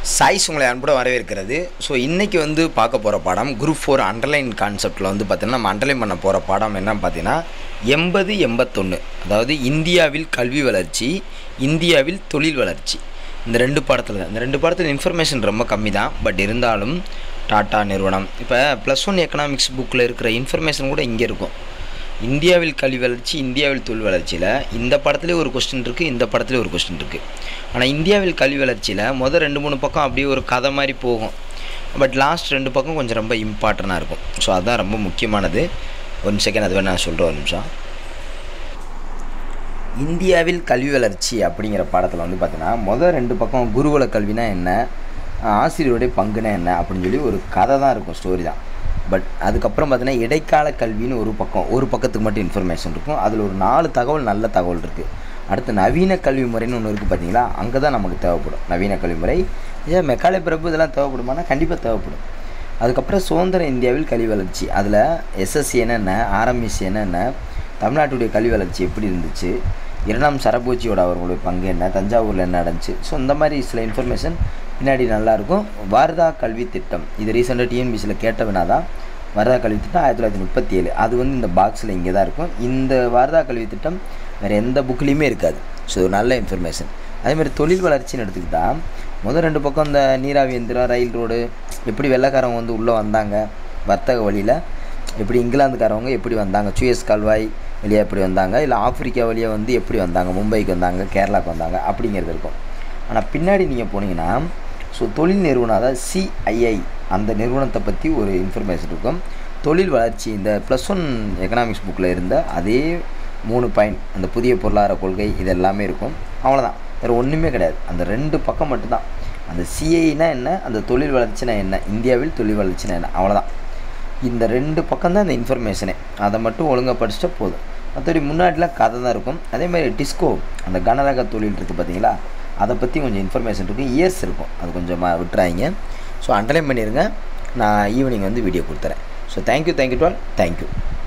choice உங்களை அன்புடன் வரவேற்கிறது ஸோ இன்றைக்கி வந்து பார்க்க போகிற பாடம் குரூப் ஃபோர் அண்டர்லைன் கான்செப்டில் வந்து பார்த்திங்கன்னா நம்ம அண்டர்லைன் பண்ண போகிற பாடம் என்னன்னு பார்த்தீங்கன்னா எண்பது எண்பத்தொன்று அதாவது இந்தியாவில் கல்வி வளர்ச்சி இந்தியாவில் தொழில் வளர்ச்சி இந்த ரெண்டு பாடத்தில் தான் இந்த ரெண்டு பாடத்தில் இன்ஃபர்மேஷன் ரொம்ப கம்மி தான் பட் இருந்தாலும் டாட்டா நிறுவனம் இப்போ ப்ளஸ் ஒன் எக்கனாமிக்ஸ் புக்கில் இருக்கிற இன்ஃபர்மேஷன் கூட இங்கே இருக்கும் இந்தியாவில் கல்வி வளர்ச்சி இந்தியாவில் தொழில் வளர்ச்சியில் இந்த படத்துலேயே ஒரு கொஸ்டின் இருக்குது இந்த படத்துலேயே ஒரு கொஸ்டின் இருக்குது ஆனால் இந்தியாவில் கல்வி வளர்ச்சியில் மொதல் ரெண்டு மூணு பக்கம் அப்படியே ஒரு கதை மாதிரி போகும் பட் லாஸ்ட் ரெண்டு பக்கம் கொஞ்சம் ரொம்ப இம்பார்ட்டண்ட்டாக இருக்கும் ஸோ அதுதான் ரொம்ப முக்கியமானது ஒரு செகண்ட் அது வேணா நான் சொல்கிறேன் ஒரு நிமிஷம் இந்தியாவில் கல்வி வளர்ச்சி அப்படிங்கிற பாடத்தில் வந்து பார்த்தீங்கன்னா மொதல் ரெண்டு பக்கம் குருகுல கல்வினா என்ன ஆசிரியருடைய பங்குனா என்ன அப்படின்னு சொல்லி ஒரு கதை தான் இருக்கும் ஸ்டோரி தான் பட் அதுக்கப்புறம் பார்த்தீங்கன்னா இடைக்கால கல்வின்னு ஒரு பக்கம் ஒரு பக்கத்துக்கு மட்டும் இன்ஃபர்மேஷன் இருக்கும் அதில் ஒரு நாலு தகவல் நல்ல தகவல் இருக்குது அடுத்து நவீன கல்வி முறைன்னு ஒன்று இருக்குது பார்த்தீங்களா அங்கே தான் நமக்கு தேவைப்படும் நவீன கல்வி முறை ஏன் மெக்காலே பிறப்பு இதெல்லாம் தேவைப்படுமானா கண்டிப்பாக தேவைப்படும் அதுக்கப்புறம் சுதந்திர இந்தியாவில் கல்வி வளர்ச்சி அதில் எஸ்எஸ்சி என்னென்ன ஆர்எம்எஸ்சி என்னென்ன தமிழ்நாட்டுடைய கல்வி வளர்ச்சி எப்படி இருந்துச்சு இரண்டாம் சரபோஜியோட அவர்களுடைய பங்கு என்ன தஞ்சாவூரில் என்ன நடந்துச்சு ஸோ இந்த மாதிரி சில இன்ஃபர்மேஷன் பின்னாடி நல்லாயிருக்கும் வாரதா கல்வி திட்டம் இது ரீசெண்டாக டிஎன்பிசியில் கேட்டவனா தான் வாரதா கல்வி திட்டம் ஆயிரத்தி தொள்ளாயிரத்தி முப்பத்தி ஏழு அது வந்து இந்த பாக்ஸில் இங்கே தான் இருக்கும் இந்த வாரதா கல்வி திட்டம் வேறு எந்த புக்லேயுமே இருக்காது ஸோ இது ஒரு நல்ல இன்ஃபர்மேஷன் அதேமாதிரி தொழில் வளர்ச்சின்னு எடுத்துக்கிட்டால் முதல் ரெண்டு பக்கம் இந்த நீராவி எந்திரம் ரயில் ரோடு எப்படி வெள்ளைக்காரவங்க வந்து உள்ளே வந்தாங்க வர்த்தக வழியில் எப்படி இங்கிலாந்துக்காரவங்க எப்படி வந்தாங்க சுயஸ் கால்வாய் வழியாக எப்படி வந்தாங்க இல்லை ஆப்பிரிக்கா வழியாக வந்து எப்படி வந்தாங்க மும்பைக்கு வந்தாங்க கேரளாவுக்கு வந்தாங்க அப்படிங்கிறது இருக்கும் ஆனால் பின்னாடி நீங்கள் போனீங்கன்னா ஸோ தொழில் நிறுவனம் அதாவது சிஐஐ அந்த நிறுவனத்தை பற்றி ஒரு இன்ஃபர்மேஷன் இருக்கும் தொழில் வளர்ச்சி இந்த ப்ளஸ் ஒன் எக்கனாமிக்ஸ் புக்கில் இருந்த அதே மூணு பாயிண்ட் அந்த புதிய பொருளாதார கொள்கை இது எல்லாமே இருக்கும் அவ்வளோதான் வேறு ஒன்றுமே கிடையாது அந்த ரெண்டு பக்கம் மட்டும்தான் அந்த சிஐனா என்ன அந்த தொழில் வளர்ச்சினா என்ன இந்தியாவில் தொழில் வளர்ச்சினா என்ன அவ்வளோதான் இந்த ரெண்டு பக்கம் தான் இந்த இன்ஃபர்மேஷனே அதை மட்டும் ஒழுங்காக படிச்சுட்டா போதும் மற்றபடி முன்னாடிலாம் கதை தான் இருக்கும் அதேமாதிரி டிஸ்கோ அந்த கனரக தொழில் இருக்குது பார்த்தீங்களா அதை பற்றி கொஞ்சம் இன்ஃபர்மேஷன் இருக்குது இயர்ஸ் இருக்கும் அது கொஞ்சம் விட்டுறாங்க ஸோ அண்டர்லைன் பண்ணிடுங்க நான் ஈவினிங் வந்து வீடியோ கொடுத்துறேன் ஸோ தேங்க்யூ தேங்க்யூ டுவால் தேங்க்யூ